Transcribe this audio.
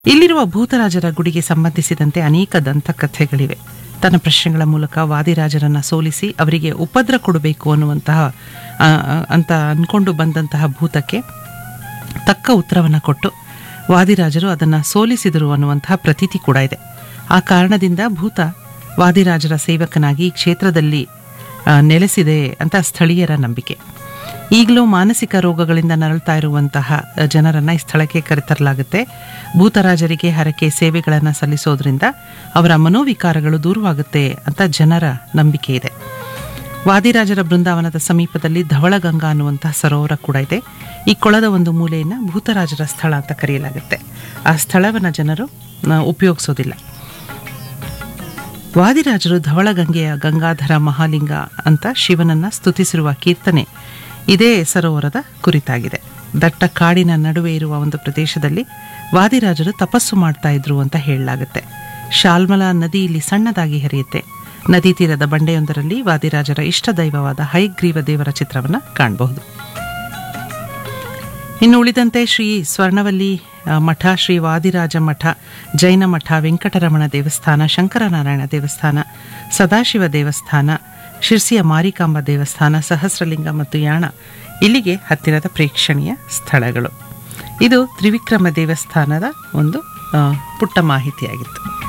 ಇಲ್ಲಿರುವ ಭೂತರಾಜರ ಗುಡಿಗೆ ಸಂಬಂಧಿಸಿದಂತೆ ಅನೇಕ ದಂತಕಥೆಗಳಿವೆ ತನ್ನ ಪ್ರಶ್ನೆಗಳ ಮೂಲಕ ವಾದಿರಾಜರನ್ನ ಸೋಲಿಸಿ ಅವರಿಗೆ ಉಪದ್ರ ಕೊಡಬೇಕು ಅನ್ನುವಂತಹ ಆ, ಆ, ಅಂತ ಅನ್ಕೊಂಡು ಬಂದಂತಹ ಭೂತಕ್ಕೆ ತಕ್ಕ ಉತ್ತರವನ್ನು ಕೊಟ್ಟು ವಾದಿರಾಜರು ಅದನ್ನು ಸೋಲಿಸಿದರು ಅನ್ನುವಂತಹ ಪ್ರತೀತಿ ಕೂಡ ಇದೆ ಆ ಕಾರಣದಿಂದ ಭೂತ ವಾದಿರಾಜರ ಸೇವಕನಾಗಿ ಈ ಕ್ಷೇತ್ರದಲ್ಲಿ ಆ, ನೆಲೆಸಿದೆ ಅಂತ ಸ್ಥಳೀಯರ ನಂಬಿಕೆ ಈಗಲೂ ಮಾನಸಿಕ ರೋಗಗಳಿಂದ ನರಳ್ತಾ ಇರುವಂತಹ ಜನರನ್ನ ಈ ಸ್ಥಳಕ್ಕೆ ಕರೆತರಲಾಗುತ್ತೆ ಭೂತರಾಜರಿಗೆ ಹರಕೆ ಸೇವೆಗಳನ್ನು ಸಲ್ಲಿಸೋದ್ರಿಂದ ಅವರ ಮನೋವಿಕಾರಗಳು ದೂರವಾಗುತ್ತೆ ಅಂತ ಜನರ ನಂಬಿಕೆ ಇದೆ ವಾದಿರಾಜರ ಬೃಂದಾವನದ ಸಮೀಪದಲ್ಲಿ ಧವಳಗಂಗಾ ಅನ್ನುವಂತಹ ಸರೋವರ ಕೂಡ ಇದೆ ಈ ಕೊಳದ ಒಂದು ಮೂಲೆಯನ್ನು ಭೂತರಾಜರ ಸ್ಥಳ ಅಂತ ಕರೆಯಲಾಗುತ್ತೆ ಆ ಸ್ಥಳವನ್ನು ಜನರು ಆ, ಉಪಯೋಗಿಸೋದಿಲ್ಲ ವಾದಿರಾಜರು ಧವಳಗಂಗೆಯ ಗಂಗಾಧರ ಮಹಾಲಿಂಗ ಅಂತ ಶಿವನನ್ನ ಸ್ತುತಿಸಿರುವ ಕೀರ್ತನೆ ಇದೇ ಸರೋವರದ ಕುರಿತಾಗಿದೆ ದಟ್ಟ ಕಾಡಿನ ನಡುವೆ ಇರುವ ಒಂದು ಪ್ರದೇಶದಲ್ಲಿ ವಾದಿರಾಜರು ತಪಸ್ಸು ಮಾಡ್ತಾ ಇದ್ರು ಅಂತ ಹೇಳಲಾಗುತ್ತೆ ಶಾಲ್ಮಲಾ ನದಿ ಇಲ್ಲಿ ಸಣ್ಣದಾಗಿ ಹರಿಯುತ್ತೆ ನದಿ ತೀರದ ಬಂಡೆಯೊಂದರಲ್ಲಿ ವಾದಿರಾಜರ ಇಷ್ಟ ದೈವವಾದ ಹೈಗ್ರೀವ ದೇವರ ಚಿತ್ರವನ್ನು ಕಾಣಬಹುದು ಇನ್ನು ಉಳಿದಂತೆ ಶ್ರೀ ಸ್ವರ್ಣವಲ್ಲಿ ಆ, ಮಠ ಶ್ರೀ ವಾದಿರಾಜ ಮಠ ಜೈನ ಮಠ ವೆಂಕಟರಮಣ ದೇವಸ್ಥಾನ ಶಂಕರನಾರಾಯಣ ದೇವಸ್ಥಾನ ಸದಾಶಿವ ದೇವಸ್ಥಾನ ಶಿರ್ಸಿಯ ಮಾರಿಕಾಂಬ ದೇವಸ್ಥಾನ ಸಹಸ್ರಲಿಂಗ ಮತ್ತು ಯಾಣ ಇಲ್ಲಿಗೆ ಹತ್ತಿರದ ಪ್ರೇಕ್ಷಣೀಯ ಸ್ಥಳಗಳು ಇದು ತ್ರಿವಿಕ್ರಮ ದೇವಸ್ಥಾನದ ಒಂದು ಆ, ಪುಟ್ಟ ಮಾಹಿತಿಯಾಗಿತ್ತು